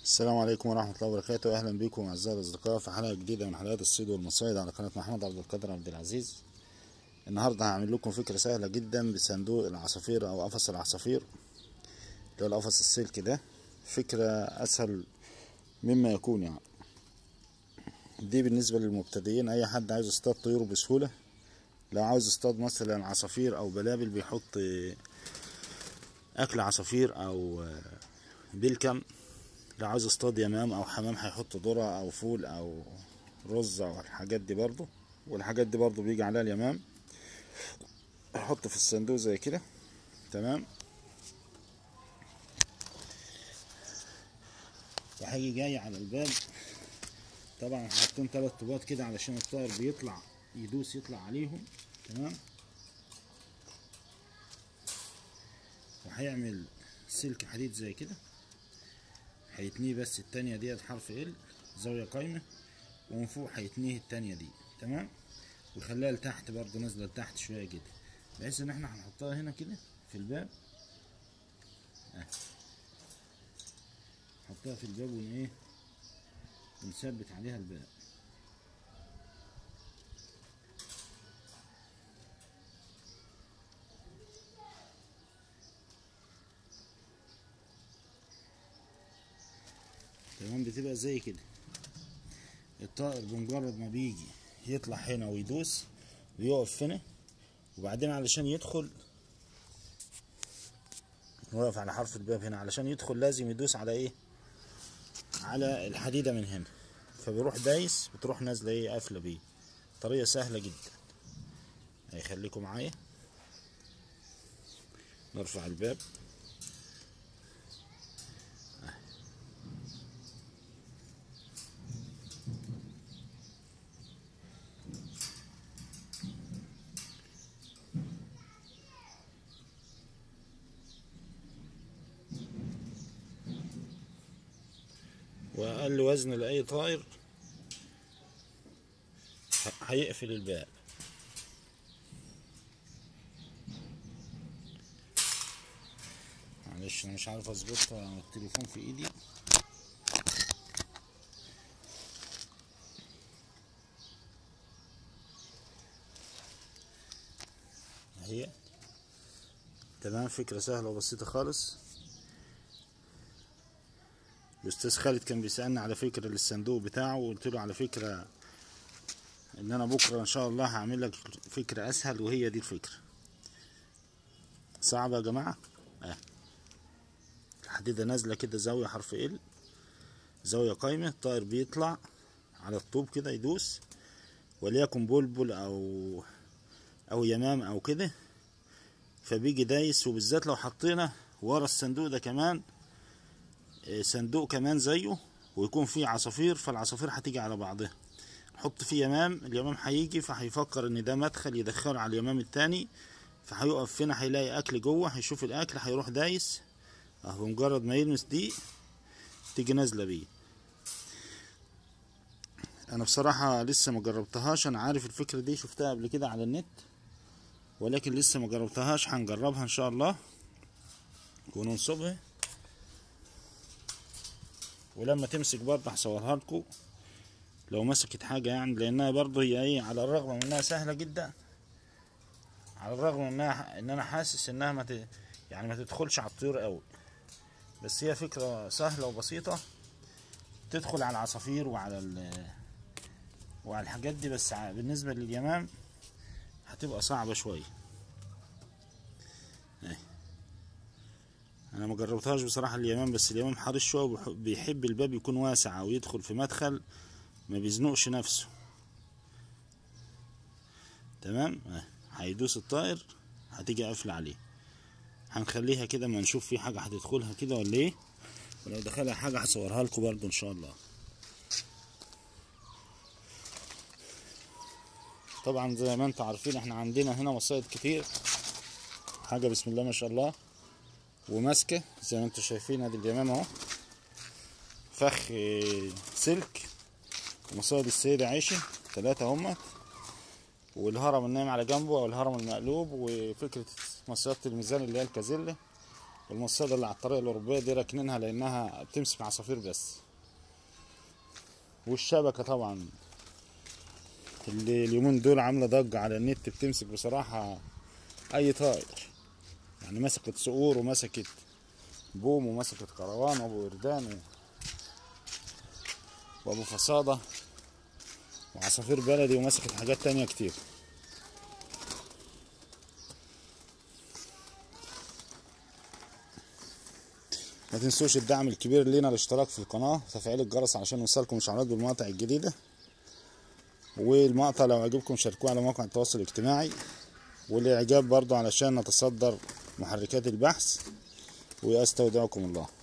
السلام عليكم ورحمة الله وبركاته أهلا بكم أعزائي الأصدقاء في حلقة جديدة من حلقات الصيد والمصايد على قناة محمد عبد القادر عبد العزيز النهاردة هعمل لكم فكرة سهلة جدا بصندوق العصافير أو قفص العصافير اللي هو القفص السلك ده فكرة أسهل مما يكون يعني دي بالنسبة للمبتدئين أي حد عايز يصطاد طيور بسهولة لو عاوز يصطاد مثلا عصافير أو بلابل بيحط أكل عصافير أو بلكم لو عاوز يصطاد يمام او حمام هيحط ذره او فول او رز او الحاجات دي برضو والحاجات دي برضو بيجي عليها اليمام احط في الصندوق زي كده تمام وهيجي جاي على الباب طبعا حاطين تلات طوبات كده علشان الطائر بيطلع يدوس يطلع عليهم تمام وهيعمل سلك حديد زي كده هيتنيه بس التانية ديت حرف ال زاوية قايمة ومن فوق هيتنيه التانية دي تمام ويخليها لتحت برضه نازلة لتحت شوية كده بحيث ان احنا هنحطها هنا كده في الباب اه نحطها في الباب ون ايه ونثبت عليها الباب تمام بتبقى زي كده الطائر بمجرد ما بيجي يطلع هنا ويدوس ويقف هنا وبعدين علشان يدخل واقف على حرف الباب هنا علشان يدخل لازم يدوس على ايه على الحديدة من هنا فبيروح دايس بتروح نازلة ايه قافلة بيه طريقة سهلة جدا هيخليكم معايا نرفع الباب واقل وزن لاي طائر هيقفل الباب معلش انا مش عارف اظبطها التليفون في ايدي اهي تمام فكرة سهلة وبسيطة خالص الاستاذ خالد كان بيسالني على فكره للصندوق بتاعه وقلت له على فكره ان انا بكره ان شاء الله هعمل لك فكره اسهل وهي دي الفكره صعبه يا جماعه اه الحديده نازله كده زاويه حرف ال زاويه قايمه الطائر بيطلع على الطوب كده يدوس وليكن بلبل او او يمام او كده فبيجي دايس وبالذات لو حطينا ورا الصندوق ده كمان صندوق كمان زيه ويكون فيه عصافير فالعصافير هتيجي على بعضها نحط فيه يمام اليمام هيجي فهيفكر ان ده مدخل يدخله على اليمام التاني فهيقف هنا هيلاقي اكل جوه هيشوف الاكل هيروح دايس اهو بمجرد ما يلمس دي تيجي نازله بيه انا بصراحه لسه ما جربتهاش انا عارف الفكره دي شفتها قبل كده على النت ولكن لسه ما جربتهاش هنجربها ان شاء الله وننصبها ولما تمسك برضه هصورها لكم لو مسكت حاجة يعني لأنها برضه هي إيه على الرغم من إنها سهلة جدا على الرغم من إنها إن أنا حاسس إنها ما ت... يعني ما تدخلش على الطيور أوي بس هي فكرة سهلة وبسيطة تدخل على العصافير وعلى ال... وعلى الحاجات دي بس بالنسبة لليمام هتبقى صعبة شوية اهي انا ما جربتهاش بصراحه اليمام بس اليمام حريص شويه بيحب الباب يكون واسع او يدخل في مدخل ما بيزنقش نفسه تمام هيدوس الطائر هتيجي قافله عليه هنخليها كده ما نشوف في حاجه هتدخلها كده ولا ايه ولو دخلها حاجه هصورها لكم برضو ان شاء الله طبعا زي ما انتم عارفين احنا عندنا هنا مصايد كتير حاجه بسم الله ما شاء الله وماسكه زي ما انتم شايفين ادي اليمام اهو فخ سلك ومصايد السيدة عيشة ثلاثة هما والهرم النايم على جنبه او الهرم المقلوب وفكرة مصيدة الميزان اللي هي الكازيلا والمصيدة اللي على الطريق الأوروبية دي راكنينها لأنها بتمسك عصافير بس والشبكة طبعا اللي اليومين دول عاملة ضجة على النت بتمسك بصراحة أي طائر يعني مسكت صقور ومسكت بوم ومسكت كروان وأبو وردان و... وأبو فصادة وعصافير بلدي ومسكت حاجات تانية كتير ما تنسوش الدعم الكبير لينا الاشتراك في القناة وتفعيل الجرس علشان يوصلكم اشعارات بالمقاطع الجديدة والمقطع لو عجبكم شاركوه على مواقع التواصل الاجتماعي والاعجاب برضو علشان نتصدر محركات البحث واستودعكم الله